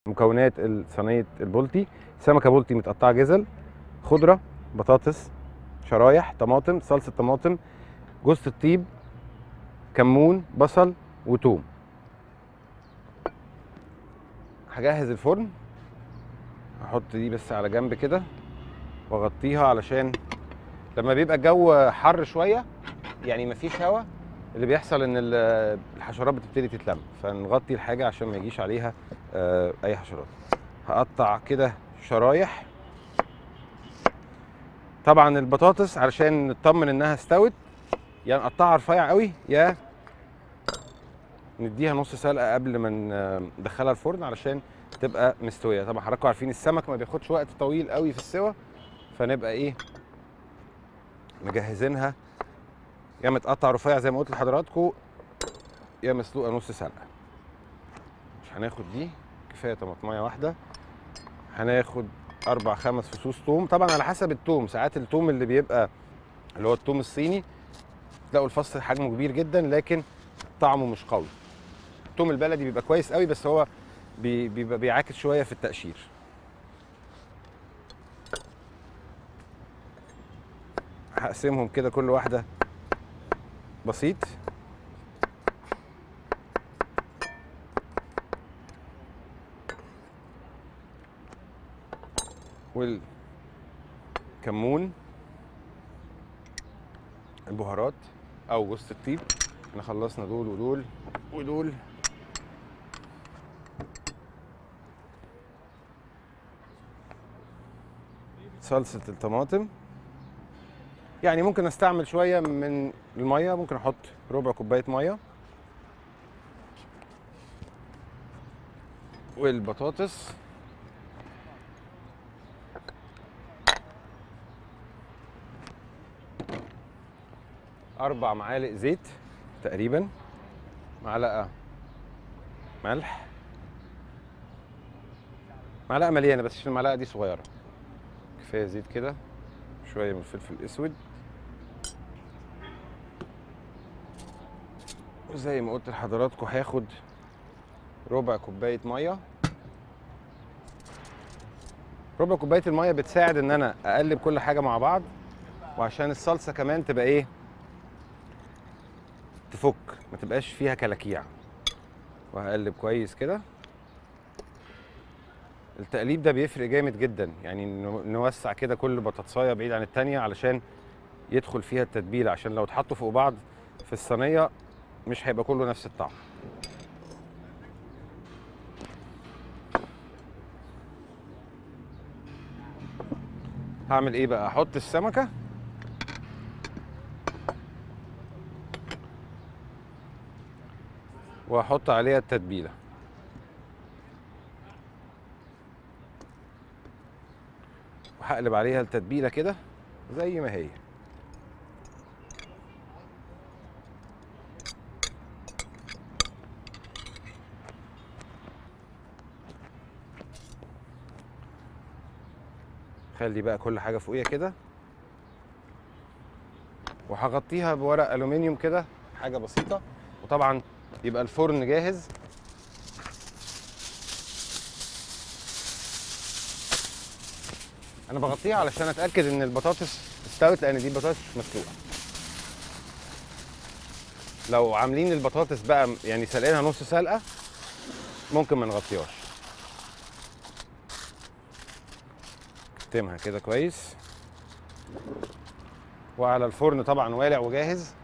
مكونات صينيه البولتي سمكه بولتي متقطعه جزل خضره بطاطس شرايح طماطم صلصه طماطم جوز الطيب كمون بصل وتوم هجهز الفرن هحط دي بس على جنب كده واغطيها علشان لما بيبقى الجو حر شويه يعني مفيش هوا اللي بيحصل ان ال- الحشرات بتبتدي تتلم فنغطي الحاجه عشان ما يجيش عليها آه، اي حشرات هقطع كده شرايح طبعا البطاطس علشان نطمن انها استوت يا نقطعها رفيع قوي يا نديها نص سلقه قبل ما ن- ندخلها الفرن علشان تبقى مستويه طبعا حضراتكم عارفين السمك ما بياخدش وقت طويل قوي في السوا فنبقى ايه مجهزينها يا متقطع رفيع زي ما قلت لحضراتكم يا مسلوقه نص سلقه مش هناخد دي كفايه طماطمايه واحده هناخد اربع خمس فصوص توم طبعا على حسب التوم ساعات التوم اللي بيبقى اللي هو التوم الصيني تلاقوا الفص حجمه كبير جدا لكن طعمه مش قوي التوم البلدي بيبقى كويس قوي بس هو بي- بيبقى بيعاكس شويه في التقشير هقسمهم كده كل واحده بسيط والكمون البهارات او جوز الطيب احنا خلصنا دول ودول ودول صلصة الطماطم يعني ممكن استعمل شوية من المية ممكن احط ربع كوباية مية والبطاطس أربع معالق زيت تقريبا معلقة ملح معلقة مليانة بس عشان المعلقة دي صغيرة كفاية زيت كده شوية من الفلفل الأسود وزي ما قلت لحضراتكم هاخد ربع كوباية مية ربع كوباية المية بتساعد إن أنا أقلب كل حاجة مع بعض وعشان الصلصة كمان تبقى إيه تفك ما تبقاش فيها كلاكيع وهقلب كويس كده التقليب ده بيفرق جامد جدا يعني نو- نوسع كده كل بطاطسايه بعيد عن التانية علشان يدخل فيها التتبيله عشان لو اتحطوا فوق بعض في الصينيه مش هيبقى كله نفس الطعم هعمل ايه بقى احط السمكه واحط عليها التتبيله وهقلب عليها التتبيله كده زي ما هي خلي بقى كل حاجه فوقيها كده وهغطيها بورق الومنيوم كده حاجه بسيطه وطبعا يبقى الفرن جاهز انا بغطيها علشان اتاكد ان البطاطس استوت لان دي بطاطس مش مسلوقه لو عاملين البطاطس بقى يعني سلقينها نص سلقه ممكن ما نغطيهاش اكتمها كده كويس وعلى الفرن طبعا والع وجاهز